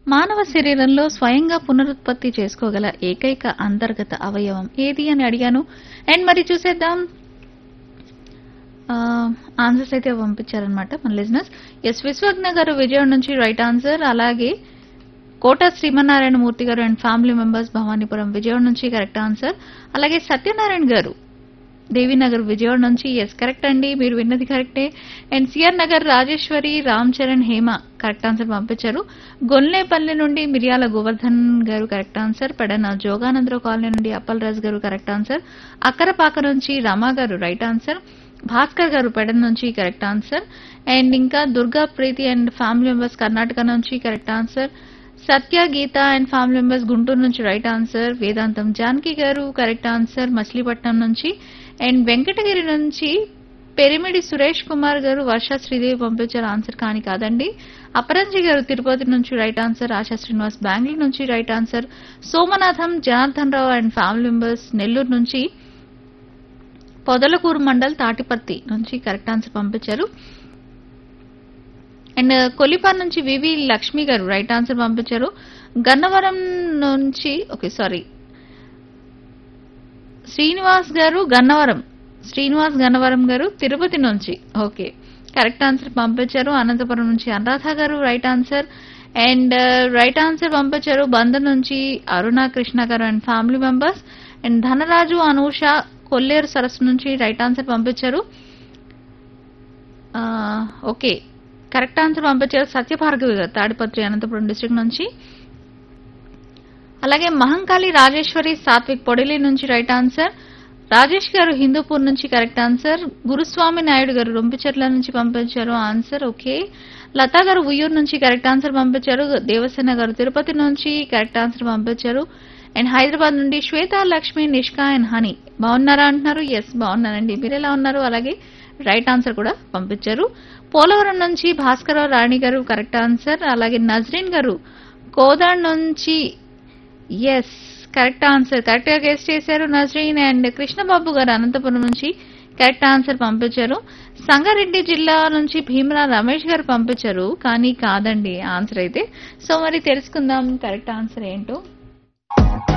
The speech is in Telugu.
మానవ శరీరంలో స్వయంగా పునరుత్పత్తి చేసుకోగల ఏకైక అంతర్గత అవయవం ఏది అని అడిగాను అండ్ మరి చూసేద్దాం ఆన్సర్స్ అయితే పంపించారనమాట మన లిజినెస్ ఎస్ విశ్వజ్ఞ గారు విజయవాడ నుంచి రైట్ ఆన్సర్ అలాగే కోట Srimannarayana Murthy garu and family members Bhavanipuram Vijayawada నుంచి కరెక్ట్ ఆన్సర్ అలాగే సత్యనారాయణ గారు దేవీనగర్ విజయవాడ నుంచి ఎస్ కరెక్ట్ అండి మీరు విన్నది కరెక్టే and CR Nagar Rajeswari Ram Charan Hema correct answer పంపించారు గొల్లేపల్లి నుండి Miriyala Govardhan garu correct answer Pedana Joganandarao colony నుండి అప్పల్ రాజ్ గారు కరెక్ట్ ఆన్సర్ అక్కరపాక నుంచి రమా గారు రైట్ ఆన్సర్ భాస్కర్ గారు పెడన్ నుంచి కరెక్ట్ ఆన్సర్ అండ్ ఇంకా Durga Preethi and family members Karnataka నుంచి correct answer Satya Geetha and family members Guntur నుంచి రైట్ ఆన్సర్ వేదాంతం జానకి గారు కరెక్ట్ ఆన్సర్ మచిలీపట్నం నుంచి అండ్ వెంకటగిరి నుంచి పెరిమిడి సురేష్ కుమార్ గారు వర్ష శ్రీదేవి పంపించారు ఆన్సర్ కానీ కాదండి అపరంజి గారు తిరుపతి నుంచి రైట్ ఆన్సర్ ఆశా శ్రీనివాస్ బెంగళూరు నుంచి right answer Somanatham Janardhan Rao and family members Nellore నుంచి పొదలకూరు మండల్ తాటిపత్తి నుంచి కరెక్ట్ ఆన్సర్ పంపించారు అండ్ కొలిపార్ నుంచి వివి లక్ష్మి గారు రైట్ ఆన్సర్ పంపించారు గన్నవరం నుంచి ఓకే సారీ శ్రీనివాస్ గారు గన్నవరం శ్రీనివాస్ గన్నవరం గారు తిరుపతి నుంచి ఓకే కరెక్ట్ ఆన్సర్ పంపించారు అనంతపురం నుంచి Anuradha garu right answer and right answer పంపించారు బందర్ నుంచి Aruna Krishna garu and family members and Dhanaraju Anusha Kolleru సరస్సు నుంచి రైట్ ఆన్సర్ పంపించారు ఆ, ఓకే కరెక్ట్ ఆన్సర్ పంపించారు సత్యభార్గవి గారు తాడిపత్రి అనంతపురం డిస్ట్రిక్ట్ నుంచి అలాగే మహంకాళి రాజేశ్వరి సాత్విక్ పొడిలి నుంచి రైట్ ఆన్సర్ రాజేష్ గారు హిందూపూర్ నుంచి కరెక్ట్ ఆన్సర్ గురుస్వామి నాయుడు గారు రొంపిచెట్ల నుంచి పంపించారు ఆన్సర్ ఓకే లతా గారు ఉయ్యూరు నుంచి కరెక్ట్ ఆన్సర్ పంపించారు దేవసేన గారు తిరుపతి నుంచి కరెక్ట్ ఆన్సర్ పంపించారు అండ్ హైదరాబాద్ నుండి శ్వేత లక్ష్మి నిష్కా అండ్ హనీ బాగున్నారా అంటున్నారు ఎస్ బాగున్నానండి మీరు ఎలా ఉన్నారు అలాగే రైట్ ఆన్సర్ కూడా పంపించారు పోలవరం నుంచి భాస్కరరావు రాణి గారు కరెక్ట్ ఆన్సర్ అలాగే నజరీన్ గారు కోదాడ్ నుంచి ఎస్ కరెక్ట్ ఆన్సర్ కరెక్ట్ గా గెస్ట్ చేశారు నజరీన్ అండ్ కృష్ణబాబు గారు అనంతపురం నుంచి కరెక్ట్ ఆన్సర్ పంపించారు సంగారెడ్డి జిల్లా నుంచి భీమరా రమేష్ గారు పంపించారు కానీ కాదండి ఆన్సర్ అయితే సో మరి తెలుసుకుందాం కరెక్ట్ ఆన్సర్ ఏంటో